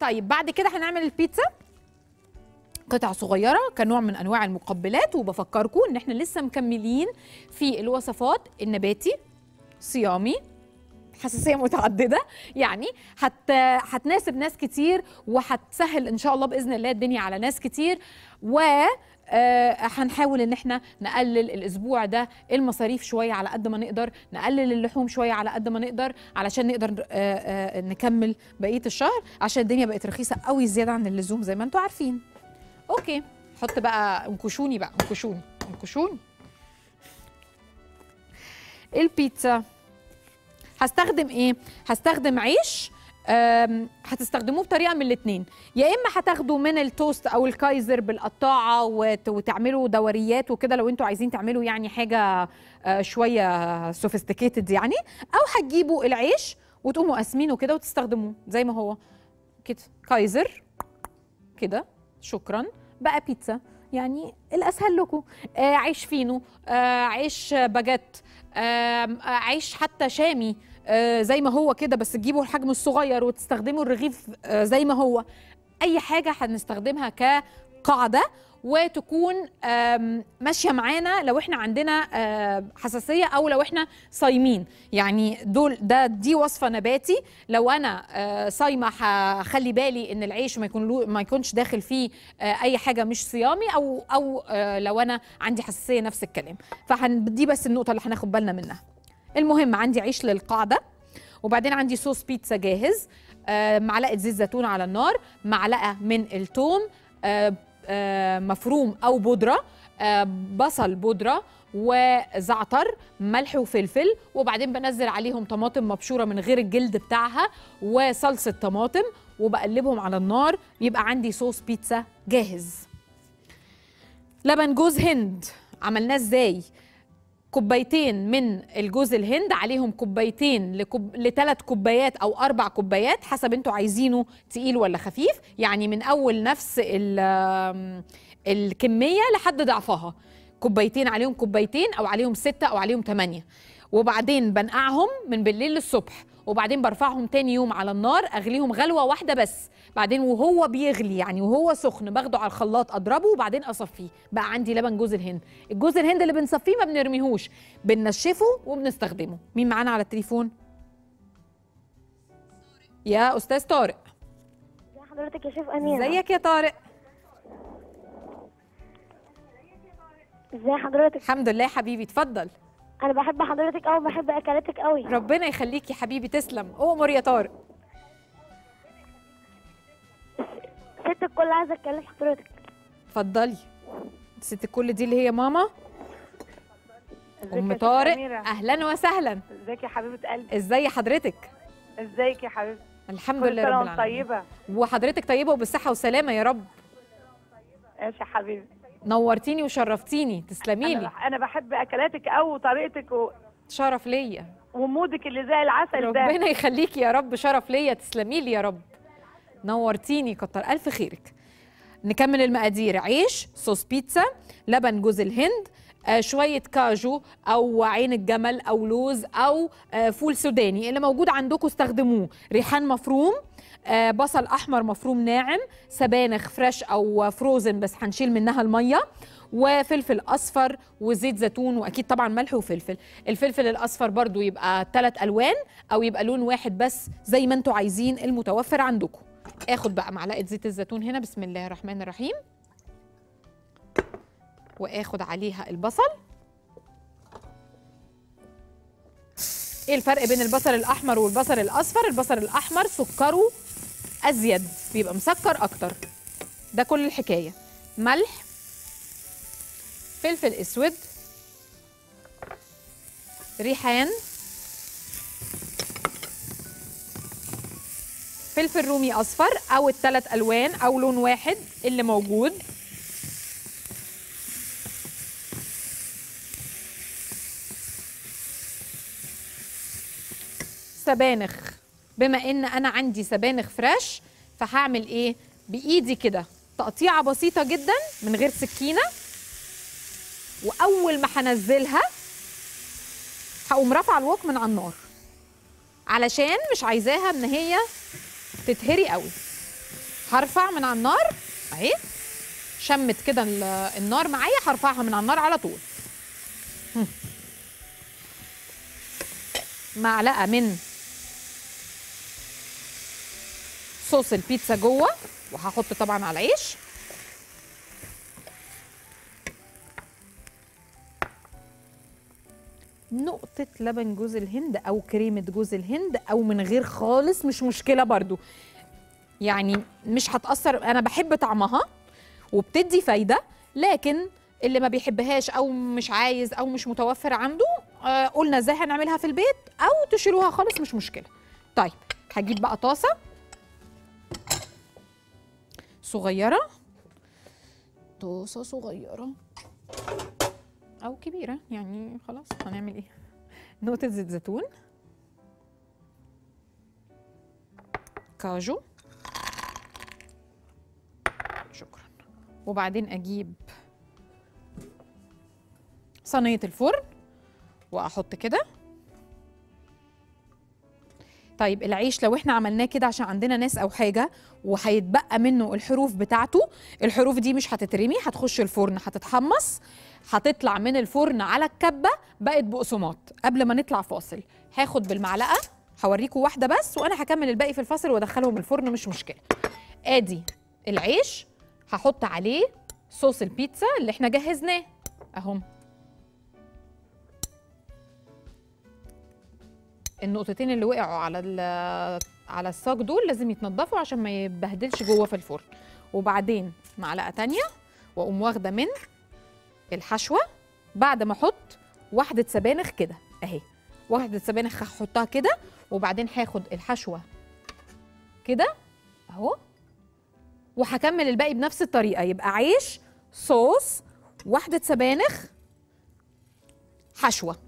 طيب بعد كده هنعمل البيتزا قطع صغيره كنوع من انواع المقبلات وبفكركم ان احنا لسه مكملين في الوصفات النباتي صيامي حساسيه متعدده يعني هت هتناسب ناس كتير وهتسهل ان شاء الله باذن الله الدنيا على ناس كتير و آه، هنحاول ان احنا نقلل الاسبوع ده المصاريف شويه على قد ما نقدر نقلل اللحوم شويه على قد ما نقدر علشان نقدر آه، آه، نكمل بقيه الشهر عشان الدنيا بقت رخيصه قوي زياده عن اللزوم زي ما انتم عارفين اوكي حط بقى انكشوني بقى انكشوني انكشوني البيتزا هستخدم ايه هستخدم عيش أم، هتستخدموه بطريقه من الاثنين يا اما هتاخدوا من التوست او الكايزر بالقطاعه وت- وتعملوا دوريات وكده لو انتوا عايزين تعملوا يعني حاجه آه، شويه سوفيستيكيتد يعني او هتجيبوا العيش وتقوموا قاسمينه كده وتستخدموه زي ما هو كده كايزر كده شكرا بقى بيتزا يعني الاسهل لكم آه عيش فينو آه عيش باجيت آه آه، عيش حتى شامي آه زي ما هو كده بس تجيبوا الحجم الصغير وتستخدموا الرغيف آه زي ما هو اي حاجه هنستخدمها كقاعده وتكون آم، ماشيه معانا لو احنا عندنا آه، حساسيه او لو احنا صايمين يعني دول ده دي وصفه نباتي لو انا آه، صايمه هخلي بالي ان العيش ما يكون له- ما يكونش داخل فيه آه، اي حاجه مش صيامي او او آه، لو انا عندي حساسيه نفس الكلام فدي بس النقطه اللي هناخد بالنا منها المهم عندي عيش للقاعده وبعدين عندي صوص بيتزا جاهز آه، معلقه زيت زيتون على النار معلقه من الثوم آه، آه، مفروم او بودره آه، بصل بودره وزعتر ملح وفلفل وبعدين بنزل عليهم طماطم مبشوره من غير الجلد بتاعها وصلصه طماطم وبقلبهم على النار يبقى عندي صوص بيتزا جاهز لبن جوز هند عملناه ازاي كوبايتين من الجوز الهند عليهم كوبايتين لكوب... لثلاث كوبايات او اربع كوبايات حسب انتوا عايزينه تقيل ولا خفيف يعني من اول نفس ال... آم، الكميه لحد ضعفها كوبايتين عليهم كوبايتين او عليهم ستة او عليهم ثمانية وبعدين بنقعهم من بالليل للصبح وبعدين برفعهم تاني يوم على النار اغليهم غلوه واحده بس بعدين وهو بيغلي يعني وهو سخن باخده على الخلاط اضربه وبعدين اصفيه بقى عندي لبن جوز الهند الجوز الهند اللي بنصفيه ما بنرميهوش بننشفه وبنستخدمه مين معانا على التليفون يا استاذ طارق ازي حضرتك يا شيف أميرة ازيك يا طارق ازي حضرتك الحمد لله يا حبيبي اتفضل انا بحب حضرتك قوي بحب اكلاتك قوي ربنا يخليك يا حبيبي تسلم امر يا طارق ست الكل عايزه اتكلم حضرتك اتفضلي ست الكل دي اللي هي ماما ازيك ام يا ست طارق أميرة؟ اهلا وسهلا ازيك يا حبيبه قلبي ازاي حضرتك ازيك يا حبيبتي الحمد كل لله سنه رب وانت العالمين طيبه وحضرتك طيبه وبالصحه والسلامه يا رب ماشي يا حبيبي نورتيني وشرفتيني تسلمي انا لي بح- انا بحب اكلاتك قوي وطريقتك و... شرف ليا ومودك اللي زي العسل ده ربنا يخليكي يا رب شرف ليا تسلمي لي يا رب نورتيني كتر الف خيرك نكمل المقادير عيش صوص بيتزا لبن جوز الهند آه شوية كاجو أو عين الجمل أو لوز أو آه فول سوداني اللي موجود عندكم استخدموه ريحان مفروم آه بصل أحمر مفروم ناعم سبانخ فريش أو فروزن بس هنشيل منها المية وفلفل أصفر وزيت زيتون وأكيد طبعا ملح وفلفل الفلفل الأصفر برضو يبقى ثلاث ألوان أو يبقى لون واحد بس زي ما انتوا عايزين المتوفر عندكم اخد بقى معلقه زيت الزيتون هنا بسم الله الرحمن الرحيم واخد عليها البصل ايه الفرق بين البصل الاحمر والبصل الاصفر البصل الاحمر سكره ازيد بيبقى مسكر اكتر ده كل الحكايه ملح فلفل اسود ريحان فلفل رومي اصفر او الثلاث الوان او لون واحد اللي موجود سبانخ بما ان انا عندي سبانخ فريش فهعمل ايه بايدي كده تقطيعه بسيطه جدا من غير سكينه واول ما هنزلها هقوم رافعه الوك من على النار علشان مش عايزاها ان هي تتهري قوي هرفع من على النار اهي شمت كده ال- النار معايا هرفعها من على النار على طول هم. معلقه من صوص البيتزا جوه وهحط طبعا على العيش نقطة لبن جوز الهند أو كريمة جوز الهند أو من غير خالص مش مشكلة برضو يعني مش هتأثر أنا بحب طعمها وبتدي فايدة لكن اللي ما بيحبهاش أو مش عايز أو مش متوفر عنده آه قلنا ازاي هنعملها في البيت أو تشيلوها خالص مش مشكلة طيب هجيب بقى طاسة صغيرة طاسة صغيرة أو كبيرة يعني خلاص هنعمل إيه نقطة زيت زيتون كاجو شكرا وبعدين أجيب صينية الفرن وأحط كده طيب العيش لو احنا عملناه كده عشان عندنا ناس او حاجه وهيتبقى منه الحروف بتاعته الحروف دي مش هتترمي هتخش الفرن هتتحمص هتطلع من الفرن على الكبه بقت بقسماط قبل ما نطلع فاصل هاخد بالمعلقه هوريكم واحده بس وانا هكمل الباقي في الفاصل وادخلهم الفرن مش مشكله ادي العيش هحط عليه صوص البيتزا اللي احنا جهزناه اهم النقطتين اللي وقعوا على ال- على الصاج دول لازم يتنضفوا عشان ما يبهدلش جوه في الفرن وبعدين معلقه تانية واقوم واخده من الحشوه بعد ما احط واحده سبانخ كده اهي واحده سبانخ هحطها كده وبعدين هاخد الحشوه كده اهو وهكمل الباقي بنفس الطريقه يبقى عيش صوص واحده سبانخ حشوه